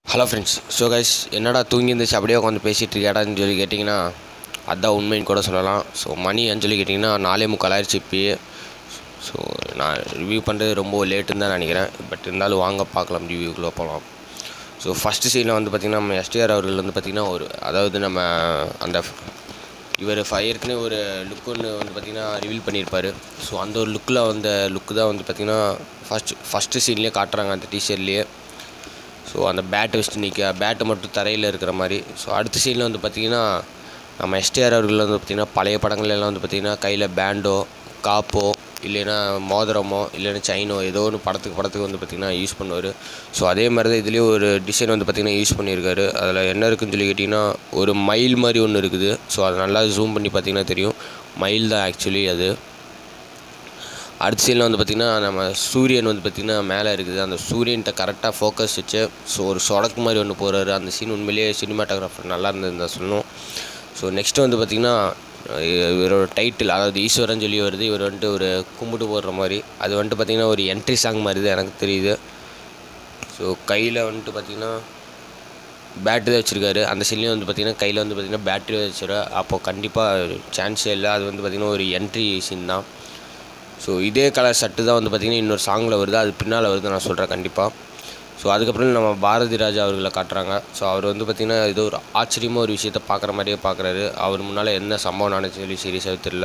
hello friends so guys என்னடா தூங்கி இருந்துச்சு அப்படியே உட்காந்து பேசிகிட்டு இருக்கியாடான்னு சொல்லி கேட்டிங்கன்னா அதான் உண்மைன்னு கூட சொல்லலாம் ஸோ மணி சொல்லி கேட்டிங்கன்னா நாலே முக்கால் ஆயிடுச்சு இப்பயே ஸோ நான் ரிவ்யூ பண்ணுறது ரொம்ப லேட்டுன்னு தான் நினைக்கிறேன் பட் இருந்தாலும் வாங்க பார்க்கலாம் ரிவ்யூக்குள்ளே போகலாம் ஸோ ஃபஸ்ட்டு சீனில் வந்து பார்த்திங்கன்னா நம்ம எஸ்டிஆர் அவர்கள் வந்து பார்த்திங்கன்னா ஒரு அதாவது நம்ம அந்த இவர் ஏற்கனவே ஒரு லுக் ஒன்று வந்து பார்த்திங்கன்னா ரிவீல் பண்ணியிருப்பார் ஸோ அந்த ஒரு லுக்கில் வந்த லுக்கு தான் வந்து பார்த்திங்கன்னா ஃபஸ்ட் ஃபஸ்ட்டு சீன்லேயே காட்டுறாங்க அந்த டிஷர்ட்லேயே ஸோ அந்த பேட் வச்சுட்டு நிற்க பேட்டு மட்டும் தரையில் இருக்கிற மாதிரி ஸோ அடுத்த சீனில் வந்து பார்த்திங்கன்னா நம்ம எஸ்டிஆர் அவர்கள் வந்து பார்த்திங்கன்னா பழைய படங்கள்ல எல்லாம் வந்து பார்த்திங்கன்னா கையில் பேண்டோ காப்போ இல்லைன்னா மோதிரமோ இல்லைன்னா செயினோ ஏதோ ஒன்று படத்துக்கு படத்துக்கு வந்து பார்த்திங்கன்னா யூஸ் பண்ணுவார் ஸோ அதே மாதிரி தான் இதுலேயும் ஒரு டிசைன் வந்து பார்த்திங்கன்னா யூஸ் பண்ணியிருக்காரு அதில் என்ன இருக்குன்னு சொல்லி கேட்டிங்கன்னா ஒரு மயில் மாதிரி ஒன்று இருக்குது ஸோ அதை நல்லா ஜூம் பண்ணி பார்த்திங்கன்னா தெரியும் மயில் தான் ஆக்சுவலி அது அடுத்த சீனில் வந்து பார்த்திங்கன்னா நம்ம சூரியன் வந்து பார்த்திங்கன்னா மேலே இருக்குது அந்த சூரியன்கிட்ட கரெக்டாக ஃபோக்கஸ் வச்சு ஸோ ஒரு சொடக்கு மாதிரி ஒன்று போகிறாரு அந்த சீன் உண்மையிலேயே சினிமாட்டோகிராஃபர் நல்லா இருந்தது தான் சொல்லணும் ஸோ நெக்ஸ்ட்டு வந்து பார்த்திங்கன்னா இவரோட டைட்டில் அதாவது ஈஸ்வரன் சொல்லி வருது இவர் வந்துட்டு ஒரு கும்பிட்டு போடுற மாதிரி அது வந்துட்டு பார்த்திங்கன்னா ஒரு என்ட்ரி சாங் மாதிரி தான் எனக்கு தெரியுது ஸோ கையில் வந்துட்டு பார்த்திங்கன்னா பேட்டரி தான் வச்சுருக்காரு அந்த சீன்லேயும் வந்து பார்த்திங்கன்னா கையில் வந்து பார்த்திங்கன்னா பேட்டரி வச்சுரு அப்போது கண்டிப்பாக சான்ஸே இல்லை அது வந்து பார்த்திங்கன்னா ஒரு என்ட்ரி சீன் தான் ஸோ இதே கலர் சட்டு தான் வந்து பார்த்திங்கன்னா இன்னொரு சாங்கில் வருது அது பின்னால் வருது நான் சொல்கிறேன் கண்டிப்பாக ஸோ அதுக்கப்புறம் நம்ம பாரதி ராஜா அவர்களை காட்டுறாங்க ஸோ அவர் வந்து பார்த்திங்கன்னா ஏதோ ஒரு ஆச்சரியமாக ஒரு விஷயத்தை பார்க்குற மாதிரியே பார்க்குறாரு அவர் முன்னால் என்ன சம்பவம் நடந்துச்சு சொல்லி சீரியஸாக தெரியல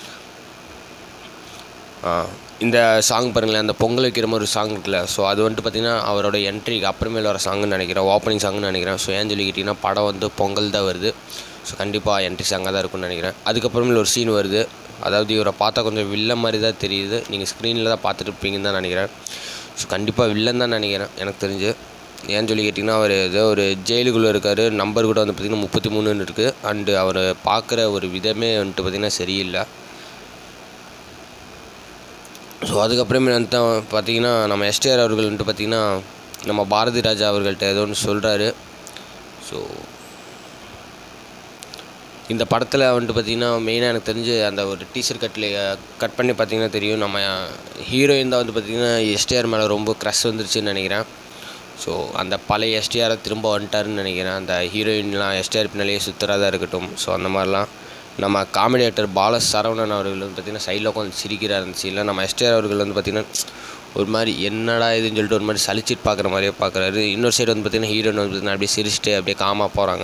இந்த சாங் பாருங்களேன் அந்த பொங்கல் வைக்கிற மாதிரி ஒரு சாங் இருக்குல்ல ஸோ அது வந்துட்டு பார்த்திங்கன்னா அவரோட என்ட்ரிக்கு அப்புறமேல வர சாங்குன்னு நினைக்கிறேன் ஓப்பனிங் சாங்னு நினைக்கிறேன் ஸோ ஏன் சொல்லிக்கிட்டிங்கன்னா படம் வந்து பொங்கல் தான் வருது ஸோ கண்டிப்பாக என்ட்ரி சாங்காக தான் இருக்கும்னு நினைக்கிறேன் அதுக்கப்புறமேல ஒரு சீன் வருது அதாவது இவரை பார்த்தா கொஞ்சம் வில்ல மாதிரி தான் தெரியுது நீங்கள் ஸ்க்ரீனில் தான் பார்த்துட்டு இருப்பீங்கன்னு தான் நினைக்கிறேன் ஸோ கண்டிப்பாக வில்லன் தான் நினைக்கிறேன் எனக்கு தெரிஞ்சு ஏன்னு சொல்லி கேட்டிங்கன்னா அவர் ஏதோ ஒரு ஜெயிலுக்குள்ளே இருக்கார் நம்பர் கூட வந்து பார்த்திங்கன்னா முப்பத்தி மூணுன்னு இருக்குது அண்டு அவர் பார்க்குற ஒரு விதமே வந்துட்டு பார்த்திங்கன்னா சரியில்லை ஸோ அதுக்கப்புறமே வந்து பார்த்திங்கன்னா நம்ம எஸ்டிஆர் அவர்கள் வந்துட்டு பார்த்திங்கன்னா நம்ம பாரதி ராஜா அவர்கள்ட்ட ஏதோ ஒன்று சொல்கிறாரு ஸோ இந்த படத்தில் வந்துட்டு பார்த்திங்கன்னா மெயினாக எனக்கு தெரிஞ்சு அந்த ஒரு டீஷர்ட் கட்டில் கட் பண்ணி பார்த்திங்கன்னா தெரியும் நம்ம ஹீரோயின் தான் வந்து பார்த்திங்கன்னா எஸ்டிஆர் மேலே ரொம்ப க்ரஷ் வந்துருச்சுன்னு நினைக்கிறேன் ஸோ அந்த பழைய எஸ்டிஆரை திரும்ப வந்துட்டாருன்னு நினைக்கிறேன் அந்த ஹீரோயின்லாம் எஸ்டிஆர் பின்னாலேயே சுற்றுறதா இருக்கட்டும் ஸோ அந்த மாதிரிலாம் நம்ம காமெடி ஆக்டர் பால சரவணன் அவர்கள் வந்து பார்த்திங்கன்னா சைடில் உட்காந்து சிரிக்கிறார் அந்த சீனில் நம்ம எஸ்டிஆர் அவர்கள் வந்து பார்த்திங்கன்னா ஒரு மாதிரி என்னடா இதுன்னு சொல்லிட்டு ஒரு மாதிரி சலிச்சிட்டு பார்க்குற மாதிரியே பார்க்குறாரு இன்னொரு சைடு வந்து பார்த்திங்கன்னா ஹீரோயின் வந்து பார்த்திங்கன்னா அப்படியே சிரிச்சிட்டு அப்படியே காமாக போகிறாங்க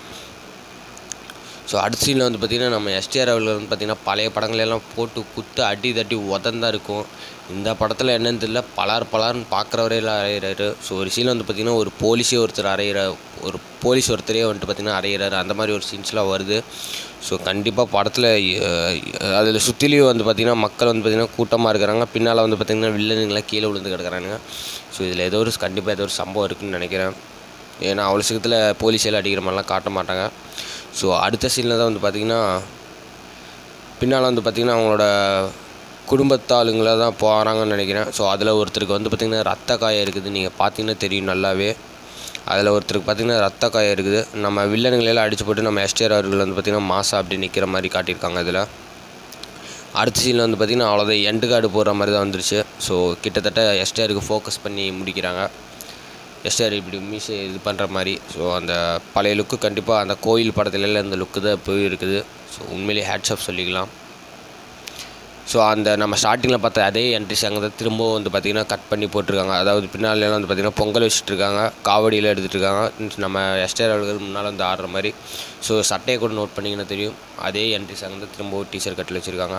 ஸோ அடுத்த சீனில் வந்து பார்த்திங்கன்னா நம்ம எஸ்டிஆர் அவர்கள் வந்து பார்த்திங்கன்னா பழைய படங்களெல்லாம் போட்டு குத்து அடி தட்டி உதந்தா இருக்கும் இந்த படத்தில் என்னன்னு தெரியல பலார் பலார்னு பார்க்குறவரே எல்லாம் அறையிறாரு ஸோ ஒரு சீனில் வந்து பார்த்திங்கன்னா ஒரு போலீஸே ஒருத்தர் அறையிற ஒரு போலீஸ் ஒருத்தரே வந்துட்டு பார்த்திங்கன்னா அறையிறாரு அந்த மாதிரி ஒரு சீன்ஸ்லாம் வருது ஸோ கண்டிப்பாக படத்தில் அதில் சுற்றிலையும் வந்து பார்த்திங்கன்னா மக்கள் வந்து பார்த்திங்கன்னா கூட்டமாக இருக்கிறாங்க பின்னால் வந்து பார்த்திங்கன்னா வில்லனுங்களாம் கீழே விழுந்து கிடக்குறானுங்க ஸோ இதில் ஏதோ ஒரு கண்டிப்பாக ஏதோ ஒரு சம்பவம் இருக்குதுன்னு நினைக்கிறேன் ஏன்னா அவ்வளோ சீக்கிரத்தில் போலீஸ் எல்லாம் அடிக்கிற மாதிரிலாம் காட்ட மாட்டாங்க ஸோ அடுத்த சீனில் தான் வந்து பார்த்திங்கன்னா பின்னால் வந்து பார்த்திங்கன்னா அவங்களோட குடும்பத்தாளுங்களை தான் போகிறாங்கன்னு நினைக்கிறேன் ஸோ அதில் ஒருத்தருக்கு வந்து பார்த்திங்கன்னா ரத்த காயம் இருக்குது நீங்கள் பார்த்தீங்கன்னா தெரியும் நல்லாவே அதில் ஒருத்தருக்கு பார்த்திங்கன்னா ரத்த காயம் இருக்குது நம்ம வில்லனுங்களெல்லாம் அடிச்சு போட்டு நம்ம எஸ்டிஆர் அவர்கள் வந்து பார்த்திங்கன்னா மாசா அப்படி நிற்கிற மாதிரி காட்டியிருக்காங்க இதில் அடுத்த சீனில் வந்து பார்த்திங்கன்னா அவ்வளோதான் எண்டு கார்டு போடுற மாதிரி தான் வந்துருச்சு ஸோ கிட்டத்தட்ட எஸ்டிஆருக்கு ஃபோக்கஸ் பண்ணி முடிக்கிறாங்க எஸ்டிஆர் இப்படி மீசை இது பண்ணுற மாதிரி ஸோ அந்த பழைய லுக்கு கண்டிப்பாக அந்த கோயில் படத்துலலாம் இந்த லுக்கு தான் போய் இருக்குது ஸோ உண்மையிலேயே ஹேட்ஸ் ஆஃப் சொல்லிக்கலாம் ஸோ அந்த நம்ம ஸ்டார்டிங்கில் பார்த்த அதே என்ட்ரி சாங் தான் திரும்பவும் வந்து பார்த்திங்கன்னா கட் பண்ணி போட்டிருக்காங்க அதாவது பின்னாலெலாம் வந்து பார்த்திங்கன்னா பொங்கல் வச்சுட்டு இருக்காங்க காவடியில் எடுத்துகிட்டு இருக்காங்க நம்ம எஸ்டிஆர் அவர்கள் முன்னால் வந்து ஆடுற மாதிரி ஸோ சட்டையை கூட நோட் பண்ணிங்கன்னா தெரியும் அதே என்ட்ரி சாங் தான் திரும்பவும் டீச்சர் கட்டில் வச்சுருக்காங்க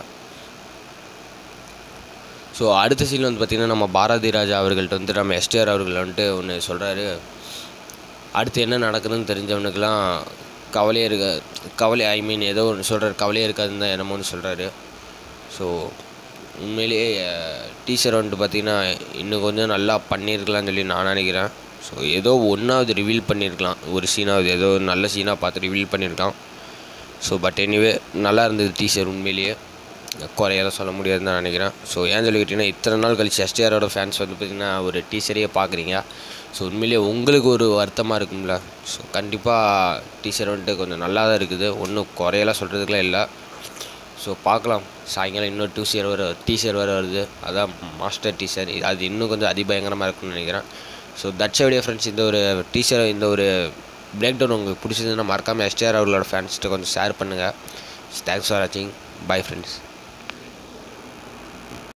ஸோ அடுத்த சீன் வந்து பார்த்திங்கன்னா நம்ம பாரதி ராஜா அவர்கள்ட்ட வந்து நம்ம எஸ்டிஆர் அவர்கள் வந்துட்டு ஒன்று சொல்கிறாரு அடுத்து என்ன நடக்குதுன்னு தெரிஞ்சவனுக்கெலாம் கவலையே இருக்க கவலை ஐ மீன் ஏதோ ஒன்று சொல்கிறார் கவலையே இருக்காதுன்னு தான் என்னமோன்னு சொல்கிறாரு ஸோ உண்மையிலேயே டீச்சர் வந்துட்டு பார்த்திங்கன்னா இன்னும் கொஞ்சம் நல்லா பண்ணியிருக்கலாம்னு சொல்லி நான் நினைக்கிறேன் ஸோ ஏதோ ஒன்றாவது ரிவீல் பண்ணியிருக்கலாம் ஒரு சீனாவது ஏதோ நல்ல சீனாக பார்த்து ரிவீல் பண்ணியிருக்கான் ஸோ பட் எனிவே நல்லா இருந்தது டீச்சர் உண்மையிலேயே குறையெல்லாம் சொல்ல முடியாதுன்னு தான் நினைக்கிறேன் ஸோ ஏன் சொல்லிக்கிட்டிங்கன்னா இத்தனை நாள் கழிச்சு எஸ்டிஆரோட ஃபேன்ஸ் வந்து பார்த்திங்கன்னா ஒரு டீச்சரையே பார்க்குறீங்க ஸோ உண்மையிலேயே உங்களுக்கு ஒரு வருத்தமாக இருக்கும்ல ஸோ கண்டிப்பாக டீச்சர் வந்துட்டு கொஞ்சம் நல்லா தான் இருக்குது ஒன்றும் குறையெல்லாம் சொல்கிறதுக்குலாம் இல்லை ஸோ பார்க்கலாம் சாயங்காலம் இன்னொரு டூசர் வர டீச்சர் வேறு வருது அதான் மாஸ்டர் டீச்சர் அது இன்னும் கொஞ்சம் அதிபயங்கரமாக இருக்கும்னு நினைக்கிறேன் ஸோ தட்ஸ் வீடியோ ஃப்ரெண்ட்ஸ் இந்த ஒரு டீச்சர் இந்த ஒரு பிரேக் டவுன் உங்களுக்கு பிடிச்சதுன்னா மறக்காமல் எஸ்டிஆர் அவர்களோட ஃபேன்ஸ்கிட்ட கொஞ்சம் ஷேர் பண்ணுங்கள் தேங்க்ஸ் ஃபார் வாட்சிங் பை ஃப்ரெண்ட்ஸ்